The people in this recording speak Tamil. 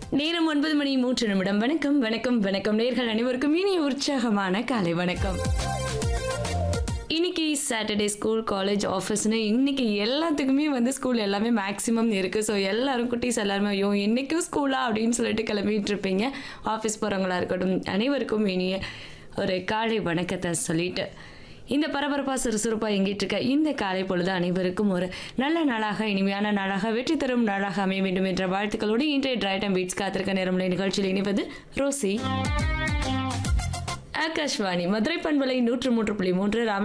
நேரம் ஒன்பது மணி மூன்று நிமிடம் வணக்கம் வணக்கம் வணக்கம் நேர்கள் அனைவருக்கும் இனிய உற்சாகமான காலை வணக்கம் இன்னைக்கு சாட்டர்டே ஸ்கூல் காலேஜ் ஆஃபீஸ்னு இன்னைக்கு எல்லாத்துக்குமே வந்து ஸ்கூல் எல்லாமே மேக்ஸிமம் இருக்குது ஸோ எல்லாரும் குட்டீஸ் எல்லாருமே ஐயோ இன்னைக்கும் ஸ்கூலா அப்படின்னு சொல்லிட்டு கிளம்பிட்டு இருப்பீங்க ஆஃபீஸ் போகிறவங்களா இருக்கட்டும் அனைவருக்கும் இனிய ஒரு காலை வணக்கத்தை சொல்லிட்டு இந்த பரபரப்பாக சுறுசுறுப்பாக எங்கிட்டு இருக்க இந்த காலை பொழுது அனைவருக்கும் ஒரு நல்ல நாளாக இனிமையான நாளாக வெற்றி தரும் நாளாக அமைய வேண்டும் என்ற வாழ்த்துக்களோடு இன்றைய டிரைட்டம் பீட்ஸ் காத்திருக்க நேரமுள்ள நிகழ்ச்சியில் இணைவது ரோசி ஆகாஷ்வாணி மதுரை பண்பலை நூற்று மூன்று புள்ளி மூன்று ராம